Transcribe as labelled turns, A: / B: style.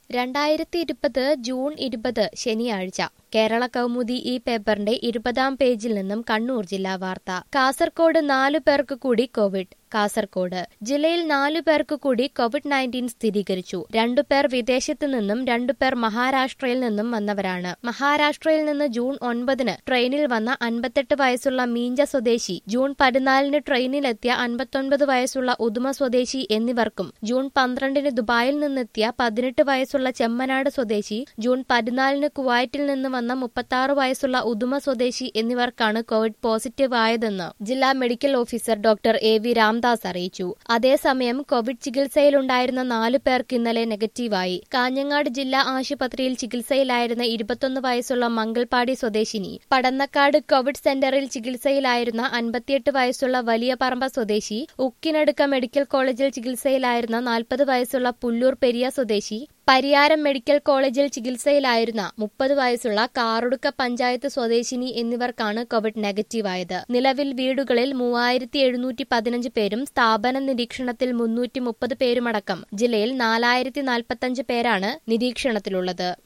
A: രണ്ടായിരത്തി ഇരുപത് ജൂൺ ഇരുപത് ശനിയാഴ്ച കേരള കൗമുദി ഈ പേപ്പറിന്റെ ഇരുപതാം പേജിൽ നിന്നും കണ്ണൂർ ജില്ലാ വാർത്ത കാസർകോട് നാലു പേർക്ക് കൂടി കോവിഡ് കാസർകോട് ജില്ലയിൽ നാലു പേർക്ക് കൂടി കോവിഡ് നയൻറ്റീൻ സ്ഥിരീകരിച്ചു രണ്ടുപേർ വിദേശത്തു നിന്നും രണ്ടുപേർ മഹാരാഷ്ട്രയിൽ നിന്നും വന്നവരാണ് മഹാരാഷ്ട്രയിൽ നിന്ന് ജൂൺ ഒൻപതിന് ട്രെയിനിൽ വന്ന അൻപത്തെട്ട് വയസ്സുള്ള മീഞ്ച സ്വദേശി ജൂൺ പതിനാലിന് ട്രെയിനിലെത്തിയ അൻപത്തൊൻപത് വയസ്സുള്ള ഉദുമ സ്വദേശി എന്നിവർക്കും ജൂൺ പന്ത്രണ്ടിന് ദുബായിൽ നിന്നെത്തിയ പതിനെട്ട് വയസ്സുള്ള ചെമ്മനാട് സ്വദേശി ജൂൺ പതിനാലിന് കുവൈറ്റിൽ നിന്ന് വന്ന മുപ്പത്തി വയസ്സുള്ള ഉദുമ സ്വദേശി എന്നിവർക്കാണ് കോവിഡ് പോസിറ്റീവ് ആയതെന്ന് ജില്ലാ medical officer doctor A V Ramdas അറിയിച്ചു അതേസമയം കോവിഡ് ചികിത്സയിലുണ്ടായിരുന്ന നാലു പേർക്ക് ഇന്നലെ നെഗറ്റീവായി കാഞ്ഞങ്ങാട് ജില്ലാ ആശുപത്രിയിൽ ചികിത്സയിലായിരുന്ന ഇരുപത്തൊന്ന് വയസ്സുള്ള മംഗൾപാടി സ്വദേശിനി പടന്നക്കാട് കോവിഡ് സെന്ററിൽ ചികിത്സയിലായിരുന്ന അൻപത്തിയെട്ട് വയസ്സുള്ള വലിയ പറമ്പ സ്വദേശി ഉക്കിനടുക്ക മെഡിക്കൽ കോളേജിൽ ചികിത്സയിലായിരുന്ന നാൽപ്പത് വയസ്സുള്ള പുല്ലൂർ പെരിയ സ്വദേശി പരിയാരം മെഡിക്കൽ കോളേജിൽ ചികിത്സയിലായിരുന്ന മുപ്പത് വയസ്സുള്ള കാറുടുക്ക പഞ്ചായത്ത് സ്വദേശിനി എന്നിവർക്കാണ് കോവിഡ് നെഗറ്റീവായത് നിലവിൽ വീടുകളിൽ മൂവായിരത്തി എഴുന്നൂറ്റി പതിനഞ്ച് പേരും സ്ഥാപന നിരീക്ഷണത്തിൽ മുന്നൂറ്റി മുപ്പത് പേരുമടക്കം ജില്ലയിൽ നാലായിരത്തി നാൽപ്പത്തഞ്ച് പേരാണ് നിരീക്ഷണത്തിലുള്ളത്